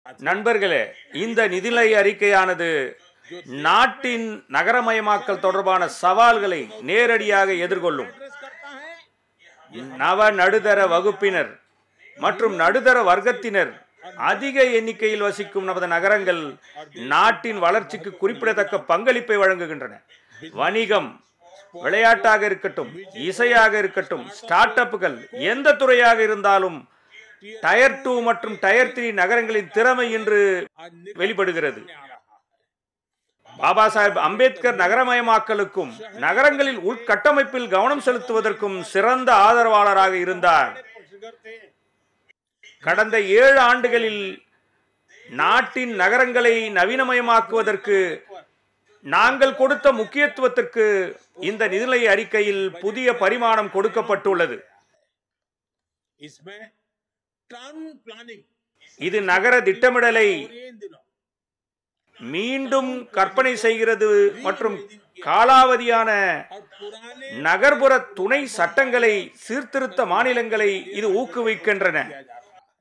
நண்பர்களே இந்த நிதிநிலை அறிக்கையானது நாட்டின் நகரமயமாக்கல் தொடர்பான சவால்களை நேரடியாக எதிர்கொள்ளும் एड्रेस करता है நவ நடுத்தர வகுப்பினர் மற்றும் நடுத்தர வர்க்கத்தினர் அதிக எண்ணிக்கையில் வசிக்கும் நமது நகரங்கள் நாட்டின் வளர்ச்சிக்கு குறிப்பிடத்தக்க பங்களிப்பை வழங்குகின்றன வணிகம் விளையாட்டாக இருக்கட்டும் இசையாக இருக்கட்டும் ஸ்டார்ட் அப்புகள் எந்த துறையாக இருந்தாலும் டயர் டூ மற்றும் டயர் த்ரீ நகரங்களின் திறமை இன்று आज निकल வெளிப்படுகிறது आ रहा है பாபா சாஹேப் அம்பேத்கர் நகரமயமாக்கலுக்கும் நகரங்களில் உள்கட்டமைப்பில் கவனம் செலுத்துவதற்கும் சிறந்த ஆதரவாளராக இருந்தார் पुरस्कार थे கடந்த ஏழு ஆண்டுகளில் நாட்டின் நகரங்களை நவீனமயமாக்குவதற்கு நாங்கள் கொடுத்த முக்கியத்துவத்திற்கு இந்த நிதிநிலை அறிக்கையில் புதிய பரிமாணம் கொடுக்கப்பட்டுள்ளது इसमें टाउन प्लानिंग இது நகர திட்டமிடலை और ये इन दिनों மீண்டும் கற்பனை செய்கிறது மற்றும் காலாவதியான और पुराने நகர்ப்புற துணை சட்டங்களை சீர்திருத்த மாநிலங்களை இது ஊக்குவிக்கின்றன किया जा रहा है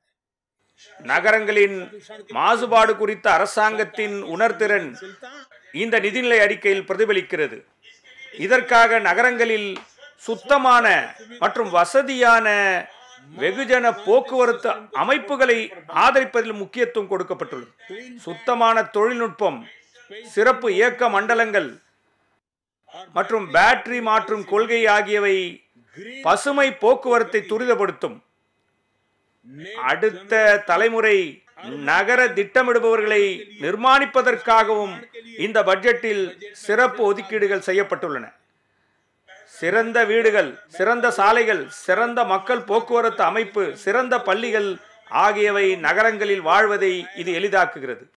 நகரங்களின் மாசுபாடு குறித்த அரசாங்கத்தின் உணர்திறன் चिंता இந்த நிதிநிலை அறிக்கையில் பிரதிபலிக்கிறது இதற்காக நகரங்களில் சுத்தமான மற்றும் வசதியான வெகுஜன போக்குவரத்து அமைப்புகளை ஆதரிப்பதில் முக்கியத்துவம் கொடுக்கப்பட்டுள்ளது சுத்தமான தொழில்நுட்பம் சிறப்பு இயக்க மண்டலங்கள் மற்றும் பேட்டரி மாற்றும் கொள்கை ஆகியவை பசுமை போக்குவரத்தை துரிதப்படுத்தும் அடுத்த தலைமுறை நகர திட்டமிடுபவர்களை நிர்மாணிப்பதற்காகவும் இந்த பட்ஜெட்டில் சிறப்பு ஒதுக்கீடுகள் செய்யப்பட்டுள்ளன சிறந்த வீடுகள் சிறந்த சாலைகள் சிறந்த மக்கள் போக்குவரத்து அமைப்பு சிறந்த பள்ளிகள் ஆகியவை நகரங்களில் வாழ்வதை இது எளிதாக்குகிறது